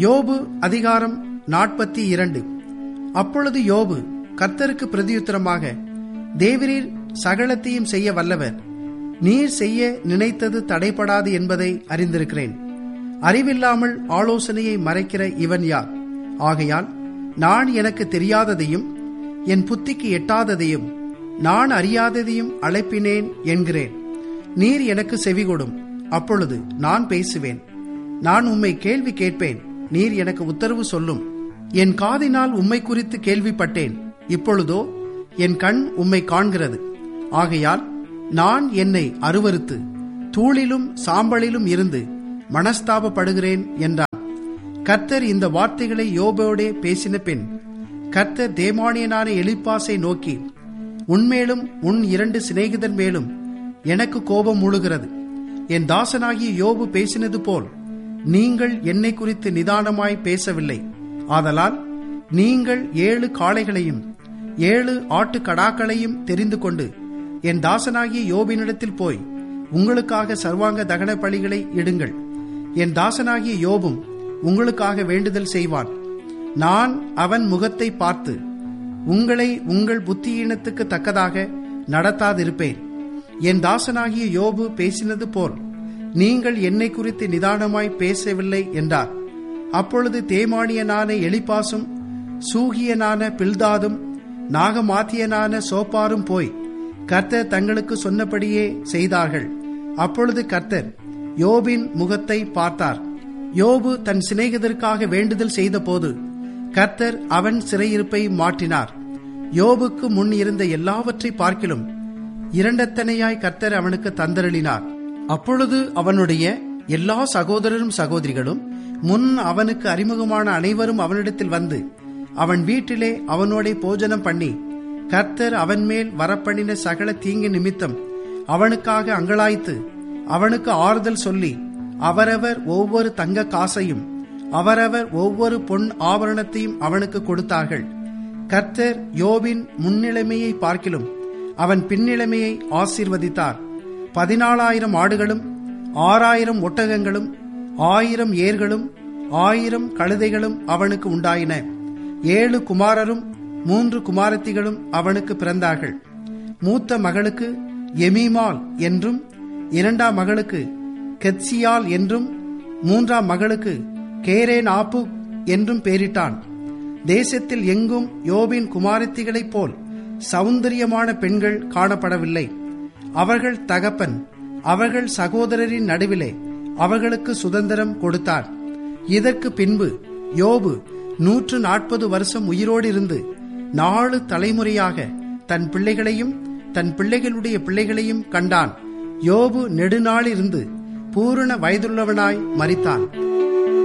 யோபு அதிகாரம் நாற்பத்தி இரண்டு அப்பொழுது யோபு கர்த்தருக்கு பிரதியுத்தரமாக தேவரீர் சகலத்தையும் செய்ய வல்லவர் நீர் செய்ய நினைத்தது தடைபடாது என்பதை அறிந்திருக்கிறேன் அறிவில்லாமல் ஆலோசனையை மறைக்கிற இவன் யார் ஆகையால் நான் எனக்கு தெரியாததையும் என் புத்திக்கு எட்டாததையும் நான் அறியாததையும் அழைப்பினேன் என்கிறேன் நீர் எனக்கு செவிகொடும் அப்பொழுது நான் பேசுவேன் நான் உம்மை கேள்வி கேட்பேன் நீர் எனக்கு உத்தரவு சொல்லும் என் காதினால் உம்மை குறித்து கேள்விப்பட்டேன் இப்பொழுதோ என் கண் உம்மை காண்கிறது ஆகையால் நான் என்னை அருவருத்து தூளிலும் சாம்பலிலும் இருந்து மனஸ்தாபப்படுகிறேன் என்றான் கர்த்தர் இந்த வார்த்தைகளை யோபோடே பேசின பின் கர்த்தர் தேமானியனான எலிப்பாசை நோக்கி உன்மேலும் உன் இரண்டு சிநேகிதன் மேலும் எனக்கு கோபம் முழுகிறது என் தாசனாகிய யோபு பேசினது போல் நீங்கள் என்னை குறித்து நிதானமாய் பேசவில்லை ஆதலால் நீங்கள் ஏழு காளைகளையும் ஏழு ஆட்டு கடாக்களையும் தெரிந்து கொண்டு என் தாசனாகிய யோபினிடத்தில் போய் உங்களுக்காக சர்வாங்க தகன பலிகளை இடுங்கள் என் தாசனாகிய யோபும் உங்களுக்காக வேண்டுதல் செய்வான் நான் அவன் முகத்தை பார்த்து உங்களை உங்கள் புத்தியீனத்துக்கு தக்கதாக நடத்தாதிருப்பேன் என் தாசனாகிய யோபு பேசினது போல் நீங்கள் என்னை குறித்து நிதானமாய் பேசவில்லை என்றார் அப்பொழுது தேமானியனான எலிப்பாசும் சூகியனான பில்தாதும் நாகமாத்தியனான சோப்பாரும் போய் கர்த்தர் தங்களுக்கு சொன்னபடியே செய்தார்கள் அப்பொழுது கர்த்தர் யோபின் முகத்தை பார்த்தார் யோபு தன் சிநேகிதருக்காக வேண்டுதல் செய்தபோது கர்த்தர் அவன் சிறையிருப்பை மாற்றினார் யோபுக்கு முன் இருந்த எல்லாவற்றை பார்க்கிலும் இரண்டத்தனையாய் கர்த்தர் அவனுக்கு தந்தருளினார் அப்பொழுது அவனுடைய எல்லா சகோதரரும் சகோதரிகளும் முன் அவனுக்கு அறிமுகமான அனைவரும் அவனிடத்தில் வந்து அவன் வீட்டிலே அவனோட போஜனம் பண்ணி கர்த்தர் அவன் மேல் வரப்பண்ணின சகல தீங்கு நிமித்தம் அவனுக்காக அங்கலாய்த்து அவனுக்கு ஆறுதல் சொல்லி அவரவர் ஒவ்வொரு தங்க காசையும் அவரவர் ஒவ்வொரு பொன் ஆபரணத்தையும் அவனுக்கு கொடுத்தார்கள் கர்த்தர் யோபின் முன்னிலைமையை பார்க்கிலும் அவன் பின்னிலைமையை ஆசீர்வதித்தார் பதினாலாயிரம் ஆடுகளும் ஆறாயிரம் ஒட்டகங்களும் ஆயிரம் ஏர்களும் ஆயிரம் கழுதைகளும் அவனுக்கு உண்டாயின ஏழு குமாரரும் மூன்று குமாரத்திகளும் அவனுக்கு பிறந்தார்கள் மூத்த மகளுக்கு எமீமால் என்றும் இரண்டாம் மகளுக்கு கெத்சியால் என்றும் மூன்றாம் மகளுக்கு கேரேன் ஆப்பு என்றும் பெயரிட்டான் தேசத்தில் எங்கும் யோபின் குமாரத்திகளைப் போல் சௌந்தரியமான பெண்கள் காணப்படவில்லை அவர்கள் தகப்பன் அவர்கள் சகோதரரின் நடுவிலே அவர்களுக்கு சுதந்திரம் கொடுத்தார் இதற்கு பின்பு யோபு நூற்று நாற்பது வருஷம் உயிரோடு இருந்து நாலு தலைமுறையாக தன் பிள்ளைகளையும் தன் பிள்ளைகளுடைய பிள்ளைகளையும் கண்டான் யோபு நெடுநாளிருந்து பூரண வயதுள்ளவனாய் மறித்தான்